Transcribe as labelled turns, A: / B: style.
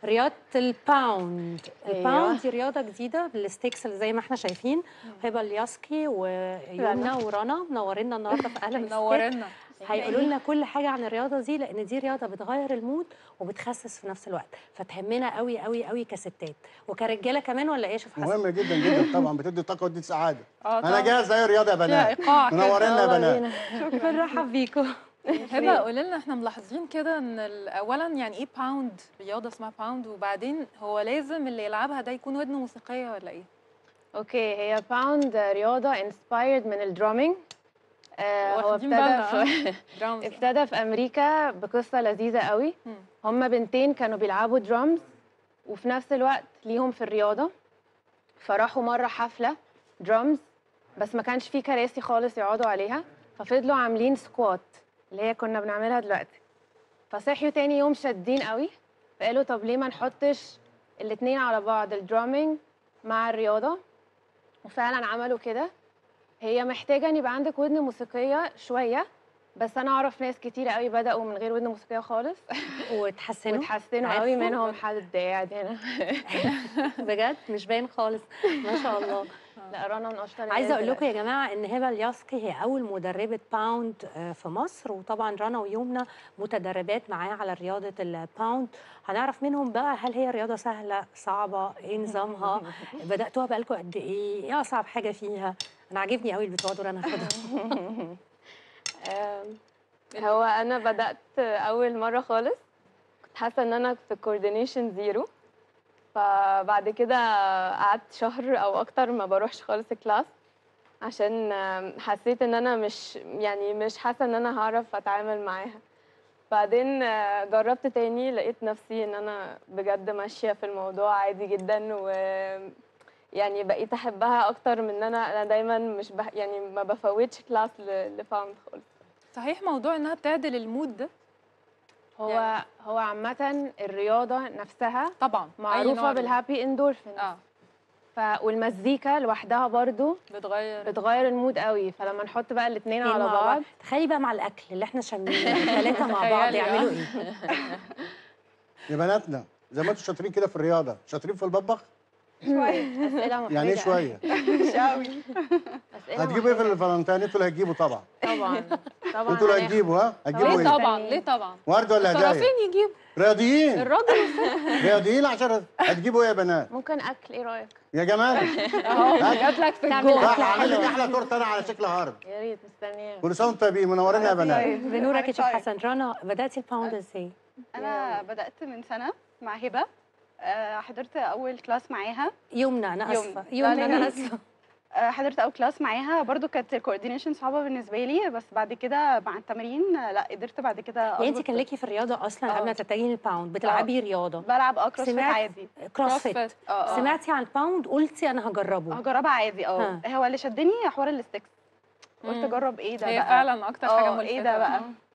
A: رياضه الباوند
B: أيوة.
A: الباوند دي رياضه جديده بالستيكس اللي زي ما احنا شايفين هبه الياسكي ويمنى ورانا منورينا النهارده في اهلا بالستيك.
C: منورنا
A: هيقولوا لنا كل حاجه عن الرياضه دي لان دي رياضه بتغير المود وبتخسس في نفس الوقت فتهمنا قوي قوي قوي كستات وكرجاله كمان ولا ايه يا شوف حسن
D: مهمه جدا جدا طبعا بتدي طاقه وتدي سعاده
C: اه
D: انا
C: طبعاً.
D: جاهز زي الرياضه يا
C: فيها
D: بنات
C: ايقاع كده
D: منورينا يا
B: يلا
D: بنات
B: بينا.
A: بنرحب بيكم
C: هبه قولي لنا احنا ملاحظين كده ان ال- اولا يعني ايه باوند رياضه اسمها باوند وبعدين هو لازم اللي يلعبها ده يكون ودن موسيقيه ولا ايه؟
B: اوكي هي باوند رياضه انسبايرد من الدرامينج آه هو
C: واخدين
B: ابتدى
C: بالنا،
B: في
C: درامز
B: ابتدى في امريكا بقصه لذيذه قوي
C: مم.
B: هما بنتين كانوا بيلعبوا درامز وفي نفس الوقت ليهم في الرياضه فراحوا مره حفله درامز بس ما كانش فيه كراسي خالص يقعدوا عليها ففضلوا عاملين سكوات اللي هي كنا بنعملها دلوقتي فصحيوا تاني يوم شادين قوي فقالوا طب ليه ما نحطش الاتنين على بعض الدرامينج مع الرياضه وفعلا عملوا كده هي محتاجه ان يبقى عندك ودن موسيقيه شويه بس انا اعرف ناس كتيره قوي بداوا من غير ودن موسيقيه خالص
A: وتحسنوا
B: وتحسنوا
A: عرفوا؟
B: قوي منهم حد قاعد هنا
A: بجد مش باين خالص ما شاء الله
B: لا رنا من اشطر
A: عايزه
B: الناس
A: اقول لكم يا جماعه ان هبه الياسكي هي اول مدربه باوند آه، في مصر وطبعا رنا ويمنى متدربات معاه على رياضه الباوند هنعرف منهم بقى هل هي رياضه سهله صعبه ايه نظامها بداتوها بقالكم قد ايه ايه اصعب حاجه فيها انا عاجبني قوي البتوع دول انا هاخدهم
B: آم، هو انا بدات اول مره خالص كنت حاسه ان انا في كوردينيشن زيرو فبعد كده قعدت شهر او اكتر ما بروحش خالص كلاس عشان آم، حسيت ان انا مش يعني مش حاسه ان انا هعرف اتعامل معاها بعدين آه، جربت تاني لقيت نفسي ان انا بجد ماشيه في الموضوع عادي جدا و يعني بقيت احبها اكتر من ان انا انا دايما مش بح يعني ما بفوتش كلاس ل- لفاوند خالص
C: صحيح موضوع انها بتعدل المود ده
B: هو
C: يعني-
B: هو عامة الرياضة نفسها
C: طبعا أي
B: معروفة
C: نوع
B: بالهابي اندورفين
C: اه
B: ف... والمزيكا لوحدها برضو
C: بتغير
B: بتغير المود قوي فلما نحط بقى الاتنين
A: اتنين
B: على
A: مع
B: بعض
A: تخيلي بقى مع الاكل اللي احنا شاملينه الثلاثه مع بعض
C: تخيلي، آه.
A: يعملوا ايه
D: يا بناتنا زي ما انتم شاطرين كده في الرياضه شاطرين في المطبخ
B: أسئلة محرجة
D: يعني ايه شويه
E: مش قوي
B: أسئلة
D: هتجيبوا ايه في
B: محرجة.
D: الفالنتين انتوا اللي هتجيبوا طبعا
B: طبعا طبعا
D: انتوا اللي
B: هناخد.
D: هتجيبوا ها هتجيبوا
C: ليه
D: ايه
C: طبعا
B: تاني.
C: ليه طبعا
D: ورد ولا هدايا
C: الطرفين يجيبوا
D: رياضيين
C: الراجل
D: رياضيين عشان هتجيبوا ايه يا بنات
B: ممكن أكل إيه رأيك؟
D: يا جمال
C: اهو جات لك في
A: تعمل
C: الجول
A: أكل
D: راح اعمل لك
A: حلوة.
D: احلى تورته انا على شكل هارد
B: يا ريت مستنياه
D: كل سنه وانتم طيبين منورينا يا بنات
A: بنورك يا شيخ
E: طيب.
A: حسن رنا بداتي الباوند ازاي
E: انا بدات من سنه مع هبه آه، حضرت اول كلاس معاها
A: يمنى انا
E: يمنى.
A: اسفه
E: لا،
A: يمنى
E: لا،
A: انا
E: لا.
A: اسفه
E: آه، حضرت اول كلاس معاها برضو كانت الكوردينيشن صعبه بالنسبه لي بس بعد كده مع التمرين آه، لا قدرت بعد كده
A: يعني انت
E: أظبط.
A: كان ليكي في الرياضه اصلا
E: آه.
A: قبل ما تتجهي للباوند بتلعبي رياضه
E: بلعب اه كروس فيت
A: سمعت-
E: عادي
A: كروس
C: كروس
A: فيت
C: فيت.
E: اه آه.
A: سمعتي عن الباوند قلتي انا هجربه
E: هجربها عادي اه
A: ها.
E: هو اللي شدني حوار الستكس قلت
C: مم.
E: اجرب ايه ده
C: هي
E: بقى
C: فعلا اكتر حاجه
E: اه
C: ملفتة
E: ايه ده بقى